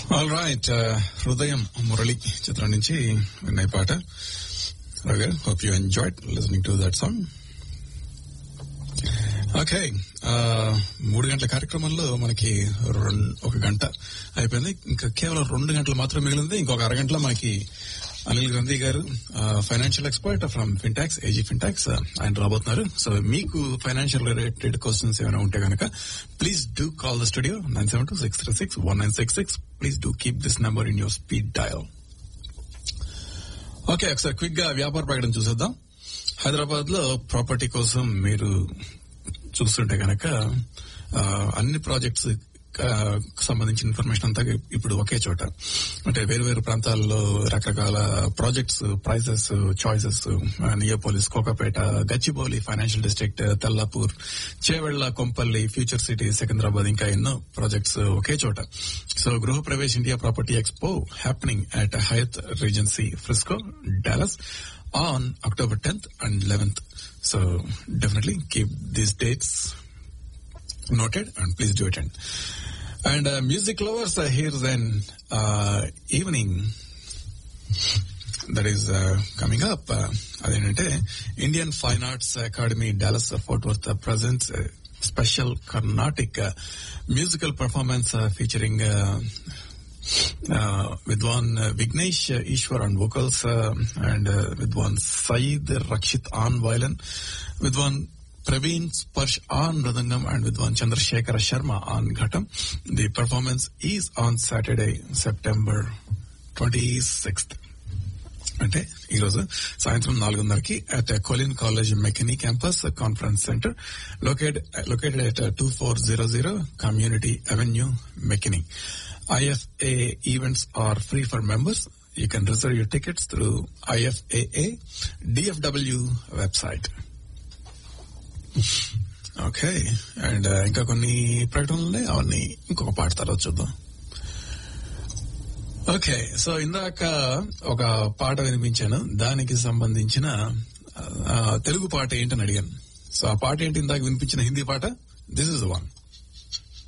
All right హృదయం మురళి చిత్రం నుంచి విన్న ఈ పాట okay hope you enjoyed listening to that song okay మూడు గంటల కార్యక్రమంలో మనకి రెండు ఒక గంట అయిపోయింది ఇంకా కేవలం రెండు గంటలు మాత్రం మిగిలింది ఇంకొక అరగంటలో మనకి అనిల్ గాంధీ గారు financial expert from Fintax AG Fintax ఆయన రాబోతున్నారు సో మీకు ఫైనాన్షియల్ రిలేటెడ్ క్వశ్చన్స్ ఏమైనా ఉంటే కనుక please do call the studio nine seven two six three six one nine six six please do keep this number in your speed dial okay ఒకసారి quick గా వ్యాపార ప్రకటన చూసేద్దాం హైదరాబాద్ లో ప్రాపర్టీ కోసం మీరు చూస్తుంటే కనుక అన్ని ప్రాజెక్ట్స్ సంబంధించిన ఇన్ఫర్మేషన్ అంతా ఇప్పుడు ఒకే చోట అంటే వేరు వేరు ప్రాంతాల్లో రకరకాల projects prices choices Neopolis Kokapet Gachibowli financial district Tellapur Chevella Kompally future city Secunderabad ఇంకా ఎన్నో ప్రాజెక్ట్స్ ఒకే చోట so Griha Pravesh India property expo happening at Hyatt Regency Frisco Dallas on October 10th and 11th. So definitely keep these dates noted and please do attend. And uh, music lovers, uh, here's an uh, evening that is uh, coming up. Uh, అదేంటంటే Indian fine arts academy Dallas Fort Worth presents special Carnatic musical performance featuring uh, Vidwan uh, Vignesh uh, Ishwar on vocals uh, and uh, Vidwan Saeed Rakshit on violin, Vidwan Praveen Sparsh on Mridangam and Vidwan Chandrasekhar Sharma on Ghatam. The performance is on Saturday, September 26th. అంటే ఈరోజు సాయంత్రం నాలుగున్నరకి at Collin College McKinney campus conference center locate located at two four zero zero community avenue McKinney IFA events are free for members. You can reserve your tickets through IFAA DFW website. Okay and ఇంకా కొన్ని ప్రకటనలు ఉన్నాయి అవన్నీ ఇంకొక పాట తర్వాత చూద్దాం okay so ఇందాక ఒక పాట వినిపించాను దానికి సంబంధించిన తెలుగు పాట ఏంటని అడిగాను సో ఆ పాట ఏంటి ఇందాక వినిపించిన హిందీ పాట దిస్ ఇస్ వన్